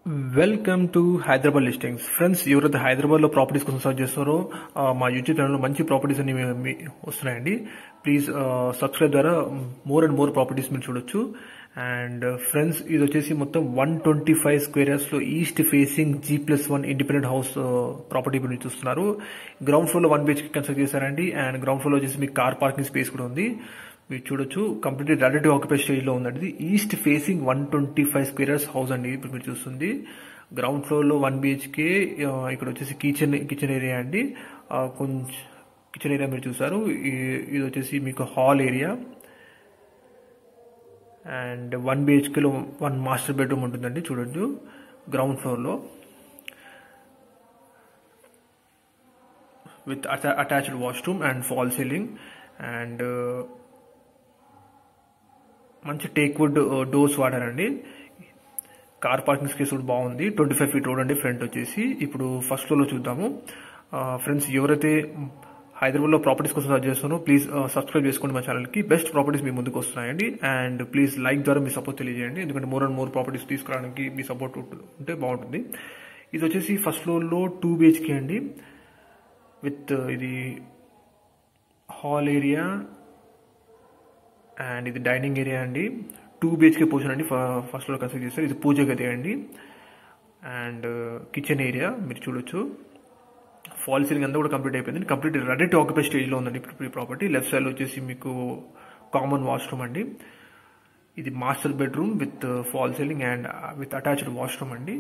welcome to Hyderabad listings friends ఎవరైతే హైదరాబాద్లో properties కోసం సర్చ్ చేస్తారో ఆ, మా యూట్యూబ్ ఛానల్లో మంచి ప్రాపర్టీస్ అన్ని మీ- మీ- వస్తున్నాయండి ప్లీజ్ సబ్స్క్రైబ్ ద్వారా మోర్ అండ్ మోర్ ప్రాపర్టీస్ మీరు చూడొచ్చు అండ్ ఫ్రెండ్స్ ఇది వచ్చేసి మొత్తం వన్ ట్వంటీ ఫైవ్ స్క్వేర్స్ లో east facing G plus one independent house property మీరు చూస్తున్నారు గ్రౌండ్ ఫ్లోర్ లో వన్ బిహెచ్కి కన్స్ట్రక్ట్ చేశారండి అండ్ గ్రౌండ్ ఫ్లోర్ వచ్చేసి మీకు కార్ పార్కింగ్ స్పేస్ కూడా ఉంది మీరు చూడొచ్చు కంప్లీట్ రిలేటివ్ ఆక్యుపై స్టేజ్ లో ఉందండి ఇది east facing one twenty five squares house అండి ఇప్పుడు మీరు చూస్తుంది గ్రౌండ్ ఫ్లోర్ లో వన్ బిహెచ్కే ఇక్కడ వచ్చేసి కిచెన్ కిచెన్ ఏరియా అండి ఆ, కొంచెం కిచెన్ ఏరియా మీరు చూసారు ఈ- ఇది వచ్చేసి మీకు హాల్ ఏరియా అండ్ వన్ బిహెచ్కేలో వన్ మాస్టర్ బెడ్రూమ్ ఉంటుందండి చూడొచ్చు గ్రౌండ్ ఫ్లోర్లో with attached washroom and fall ceiling and మంచి టేక్ వుడ్ డోర్స్ వాడారండి కార్ పార్కింగ్ స్పేస్ కూడా బాగుంది ట్వంటీ ఫైవ్ ఫీట్ రోడ్ అండి ఫ్రంట్ వచ్చేసి ఇప్పుడు ఫస్ట్ ఫ్లోర్లో చూద్దాము ఫ్రెండ్స్ ఎవరైతే హైదరాబాద్లో ప్రాపర్టీస్ కోసం సర్చ్ చేస్తానో ప్లీజ్ సబ్స్క్రైబ్ చేసుకోండి మా ఛానల్కి బెస్ట్ ప్రాపర్టీస్ మీ ముందుకు వస్తున్నాయండి అండ్ ప్లీజ్ లైక్ ద్వారా మీ సపోర్ట్ తెలియజేయండి ఎందుకంటే మోర్ అండ్ మోర్ ప్రాపర్టీస్ తీసుకురావడానికి మీ సపోర్ట్ ఉంటే బాగుంటుంది ఇది వచ్చేసి ఫస్ట్ ఫ్లోర్లో టూ బిహెచ్కే అండి విత్ ఇది హాల్ ఏరియా అండ్ ఇది డైనింగ్ ఏరియా అండి టూ బిహెచ్కే పోర్షన్ అండి ఫస్ట్ ఫ్లోర్ కన్స్ట్రక్ట్ చేస్తారు ఇది పూజ గది అండి అండ్ కిచెన్ ఏరియా మీరు చూడొచ్చు ఫాల్ సీలింగ్ అంతా కూడా కంప్లీట్ అయిపోయింది కంప్లీట్ రెడీ టు ఆక్యుపై స్టేజ్లో ఉందండి ఇప్పుడు ఈ ప్రాపర్టీ లెఫ్ట్ సైడ్ వచ్చేసి మీకు కామన్ వాష్రూమ్ అండి ఇది master bedroom with fall ceiling and with attached washroom అండి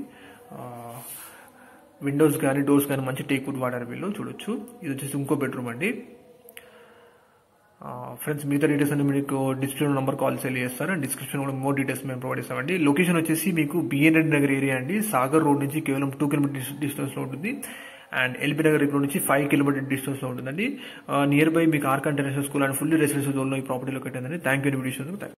విండోస్ కానీ డోర్స్ కానీ మంచి టేక్ వుడ్ వాడారు వీళ్ళు చూడొచ్చు ఇది వచ్చేసి ఇంకో బెడ్రూమ్ అండి ఫ్రెండ్స్ మిగతా డీటెయిల్స్ అన్ని మీకు డిస్క్రిప్షన్ నెంబర్ కాల్ సెల్ చేస్తారు అండ్ డిస్క్రిప్షన్ కూడా మోర్ డీటెయిల్స్ మేము ప్రొవైడ్ చేస్తామండి లొకేషన్ వచ్చేసి మీకు బిఎన్ రెడ్డి నగర్ ఏరియా అండి సాగర్ రోడ్ నుంచి కేవలం టూ కిలోమీటర్ డిస్టెన్స్ లో ఉంటుంది అండ్ ఎల్బీ నగర్ ఇక్కడ నుంచి ఫైవ్ కిలోమీటర్ డిస్టెన్స్ లో ఉంటుందండి నియర్ బై మీకు Arc international school and fully residential zone లో ఈ ప్రాపర్టీ లొకేట్ అయిందండి థ్యాంక్ యూ ఇన్విటేషన్